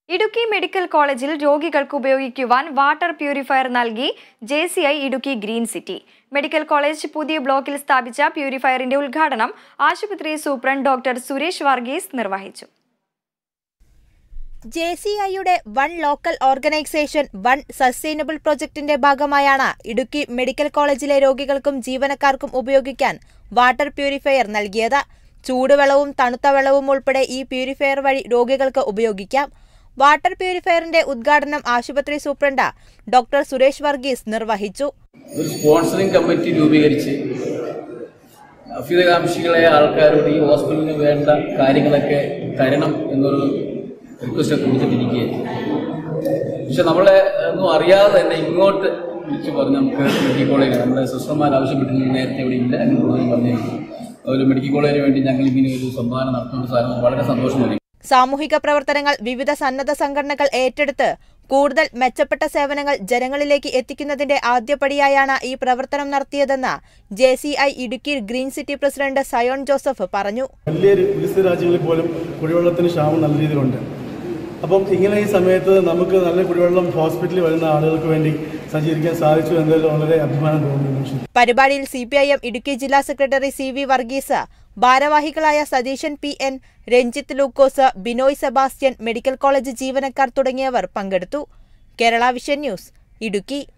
Idukki medical കോളേജിൽ രോഗികൾക്ക് ഉപയോഗിക്കുവാൻ വാട്ടർ പ്യൂരിഫയർ നൽകി J C I Idukki green city medical college പുതിയ ബ്ലോക്കിൽ സ്ഥാപിച്ച പ്യൂരിഫയറിന്റെ ഉദ്ഘാടനം ആശുപത്രി സൂപ്രണ്ട് ഡോക്ടർ സുരേഷ് വർഗീസ് നിർവഹിച്ചു ജെ സി ഐയുടെ one local organisation one sustainable പ്രൊജക്ടിന്റെ ഭാഗമായാണ് ഇടുക്കി മെഡിക്കൽ കോളേജിലെ രോഗികൾക്കും ജീവനക്കാർക്കും ഉപയോഗിക്കാൻ വാട്ടർ പ്യൂരിഫയർ നൽകിയത് ചൂടുവെള്ളവും തണുത്ത വെള്ളവും ഉൾപ്പെടെ ഈ പ്യൂരിഫയർ വഴി രോഗികൾക്ക് ഉപയോഗിക്കാം വാട്ടർ പ്യൂരിഫയറിന്റെ ഉദ്ഘാടനം ആശുപത്രി സൂപ്രണ്ട് ഡോക്ടർ സുരേഷ് വർഗീസ് നിർവഹിച്ചു ഒരു സ്പോൺസറിംഗ് കമ്മിറ്റി രൂപീകരിച്ച് അഭ്യുതകാംക്ഷികളെ ആൾക്കാരോട് ഈ ഹോസ്പിറ്റലിന് വേണ്ട കാര്യങ്ങളൊക്കെ തരണം എന്നൊരു റിക്വസ്റ്റ് കൊടുത്തിട്ടിരിക്കുകയായിരുന്നു പക്ഷെ നമ്മളെ ഒന്നും അറിയാതെ തന്നെ ഇങ്ങോട്ട് വിളിച്ച് പറഞ്ഞ് നമുക്ക് മെഡിക്കൽ കോളേജ് നമ്മുടെ സിസ്റ്റർമാർ ആവശ്യപ്പെട്ടിരുന്നത് നേരത്തെ ഇവിടെ ഇല്ല എന്ന് കൂടുതൽ പറഞ്ഞിരുന്നു ഒരു മെഡിക്കൽ കോളേജിന് വേണ്ടി ഞങ്ങൾ ഇങ്ങനെ ഒരു സംഭാവന നടത്തുന്ന സാധനം വളരെ സന്തോഷം നൽകി സാമൂഹിക പ്രവർത്തനങ്ങൾ വിവിധ സന്നദ്ധ സംഘടനകൾ ഏറ്റെടുത്ത് കൂടുതൽ മെച്ചപ്പെട്ട സേവനങ്ങൾ ജനങ്ങളിലേക്ക് എത്തിക്കുന്നതിന്റെ ആദ്യപടിയായാണ് ഈ പ്രവർത്തനം നടത്തിയതെന്ന് J C I Idukki green city president Zion Joseph പറഞ്ഞു വലിയ വികസിത രാജ്യങ്ങളിൽ പോലും കുടിവെള്ളത്തിന് ക്ഷാമം നല്ല രീതിയിലുണ്ട് അപ്പം ഇങ്ങനെ ഈ സമയത്ത് നമുക്ക് നല്ല കുടിവെള്ളം ഹോസ്പിറ്റലിൽ വരുന്ന ആളുകൾക്ക് വേണ്ടി സജ്ജീകരിക്കാൻ സാധിച്ചു എന്നതിൽ വളരെ അഭിമാനം തോന്നുന്നു പരിപാടിയിൽ C P I M Idukki ജില്ലാ സെക്രട്ടറി സി വി വർഗീസ് ഭാരവാഹികളായ Satheesan P N Ranjith Lukose Binoy Sebastian medical college ജീവനക്കാർ തുടങ്ങിയവർ പങ്കെടുത്തു കേരള വിഷൻ ന്യൂസ് ഇടുക്കി